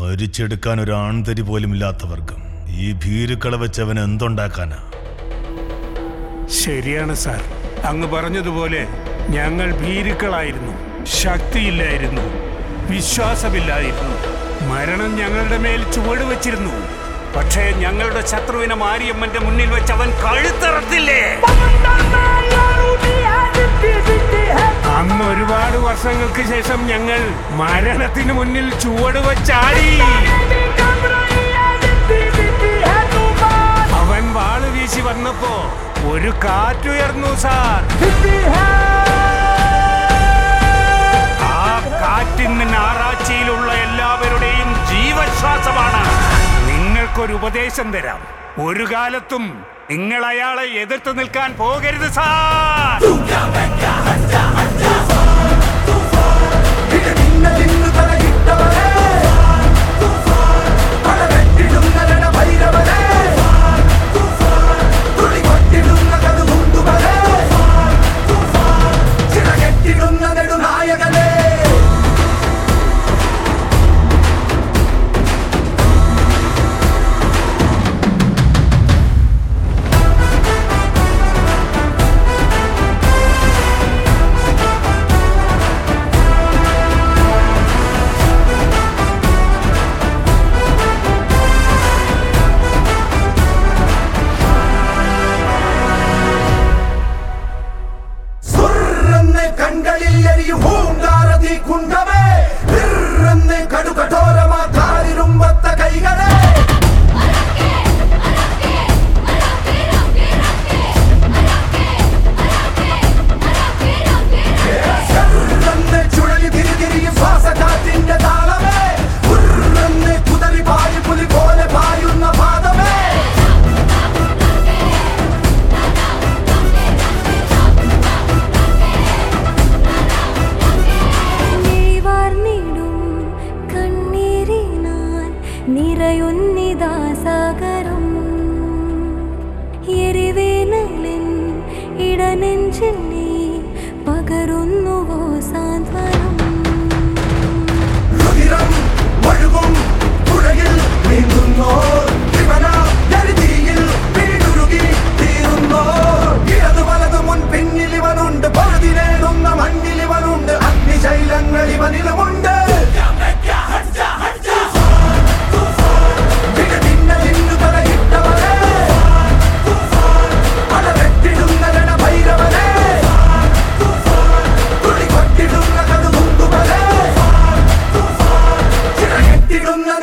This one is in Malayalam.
ഭരിച്ചെടുക്കാൻ ഒരു ആൺതരി പോലും ഇല്ലാത്ത വർഗം ഈ ഭീരുക്കളെ വെച്ചവൻ എന്തുണ്ടാക്കാനാ ശരിയാണ് സാർ അങ്ങ് പറഞ്ഞതുപോലെ ഞങ്ങൾ ഭീരുക്കളായിരുന്നു ശക്തിയില്ലായിരുന്നു വിശ്വാസമില്ലായിരുന്നു മരണം ഞങ്ങളുടെ മേൽ ചുവട് വെച്ചിരുന്നു പക്ഷേ ഞങ്ങളുടെ ശത്രുവിനെ മാരിയമ്മന്റെ മുന്നിൽ വെച്ച് അവൻ കഴുത്തറത്തില്ലേ അന്ന് ഒരുപാട് വർഷങ്ങൾക്ക് ശേഷം ഞങ്ങൾ മരണത്തിന് മുന്നിൽ ചുവട് വെച്ചാടി അവൻ വാള് വീശി വന്നപ്പോ ഒരു കാറ്റുയർന്നു സാർ ആ കാറ്റിന്ന് ഞാറാഴ്ചയിലുള്ള എല്ലാവരുടെയും ജീവശ്വാസമാണ് നിങ്ങൾക്കൊരു ഉപദേശം തരാം ഒരു കാലത്തും നിങ്ങൾ അയാളെ എതിർത്ത് നിൽക്കാൻ പോകരുത് സാർ നെടുനായകനേ സുർരെന്ന് കൺകളിൽ എരിയും പൂങ്കാരതി കുണ്ടമേ വിർരെന്ന് കടുകഠോരമാ കാലിരുമ്പത്ത കൈകളെ ചെറുതെന്ന് ചുഴലി തിരിതിരിയും ശ്വാസകാറ്റിന്റെ താളമേ ഉർരെന്ന് കുതറി പായു പുലി പോലെ പായുന്ന പാദമേ വാർന്നിടും കണ്ണീരിനാൽ നിറയുന്നിതാ സാഗരം എരിവേനലിൻ ഇടനെഞ്ചിൽ നീ പകരുന്നുവോ സാന്ത്വനം രുതിരം ഒഴുകും പുഴയിൽ നീന്തുന്നോ ശിവന ജലതീയിൽ വീടുരുകി തീരുന്നോ ഇടതു വലതു മുൻ പിന്നിൽ ഇവനുണ്ട് പഴുതി നേടുന്ന മണ്ണിൽ ഇവനുണ്ട് അഗ്നിശൈലങ്ങൾ ഇവനിലുമുണ്ട് ഇടതിന്നലിന്നു തലയിട്ടവനെ പല വെട്ടിടുന്ന രണഭൈരവനെ തുളി കൊട്ടിടുന്ന കടുകുണ്ടുവനെ ചിറകെട്ടിടുന്ന